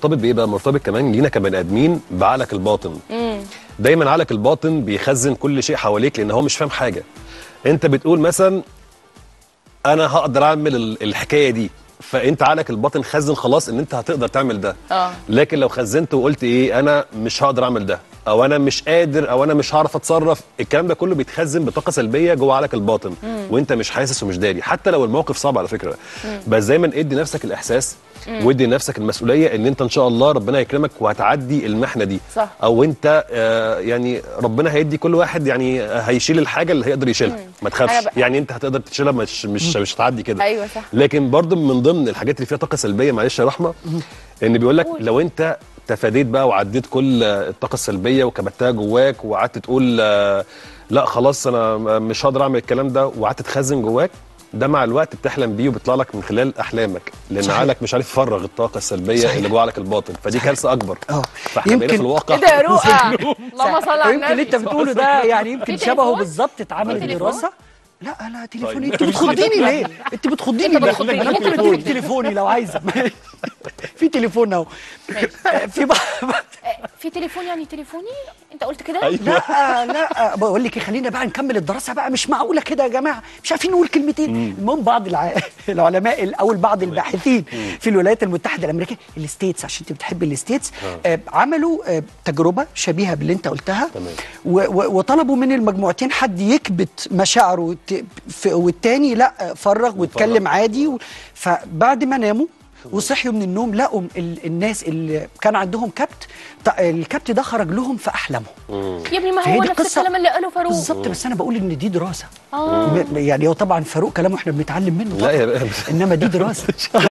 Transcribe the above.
مرتبط بايه بقى مرتبط كمان لينا كبني ادمين بعقلك الباطن دايما عقلك الباطن بيخزن كل شيء حواليك لان هو مش فاهم حاجه انت بتقول مثلا انا هقدر اعمل ال- الحكايه دي فانت عقلك الباطن خزن خلاص ان انت هتقدر تعمل ده اه لكن لو خزنت وقلت ايه انا مش هقدر اعمل ده او انا مش قادر او انا مش هعرف اتصرف الكلام ده كله بيتخزن بطاقه سلبيه جوه عقلك الباطن وانت مش حاسس ومش داري حتى لو الموقف صعب على فكره بس دايما ادي نفسك الاحساس وادي لنفسك المسؤوليه ان انت ان شاء الله ربنا يكرمك وهتعدي المحنه دي صح. او انت آه يعني ربنا هيدي كل واحد يعني آه، هيشيل الحاجه اللي هيقدر يشيلها ما أنا تخافش بقى- يعني انت هتقدر تشيلها مش مش مش هتعدي كده ايوه صح لكن برضه من ضمن الحاجات اللي فيها طاقه سلبيه معلش يا رحمه ان بيقول لك قول. لو انت تفاديت بقى وعديت كل آه، الطاقه السلبيه وكبتها جواك وقعدت تقول آه، لا خلاص انا م- مش هقدر اعمل الكلام ده وقعدت تخزن جواك ده مع الوقت بتحلم بيه وبيطلع لك من خلال احلامك لان صحيح. عقلك مش عارف يفرغ الطاقه السلبيه صحيح. اللي جوه عقلك الباطن فدي كارثه اكبر اه فاحنا بقينا يمكن- في الواقع ايه ده يا رؤى اللهم صل على يمكن اللي انت النبي بتقوله ده يعني يمكن في شبهه تليفون؟ بالظبط اتعملت في تليفون؟ دراسه لا لا تليفوني طيب. انت بتخضيني ليه؟ انت بتخضيني انت ليه؟ بتخضيني. انا ممكن اديلك تليفوني لو عايزه في تليفون اهو آه، في بعض آه، في تليفون يعني تليفوني انت قلت كده أيوة. لا لا بقول لك إيه، خلينا بقى نكمل الدراسه بقى مش معقوله كده يا جماعه مش عارفين نقول كلمتين المهم بعض الع... العلماء ال- او بعض الباحثين في الولايات المتحده الامريكيه الستيتس عشان انت بتحب الستيتس آه عملوا آه تجربه شبيهه باللي انت قلتها تمام. و... و... وطلبوا من المجموعتين حد يكبت مشاعره ت... ف... والتاني لا آه، فرغ واتكلم عادي و... فبعد ما ناموا وصحيوا من النوم لقوا ال... الناس اللي كان عندهم كبت ط- الكبت ده خرج لهم في احلامهم يا ابني ما فهي هو دي نفس قصة- الكلام اللي قاله فاروق بالظبط بس انا بقول ان دي دراسه آه. م- يعني هو طبعا فاروق كلامه احنا بنتعلم منه لا طبعا يا بقى انما دي دراسه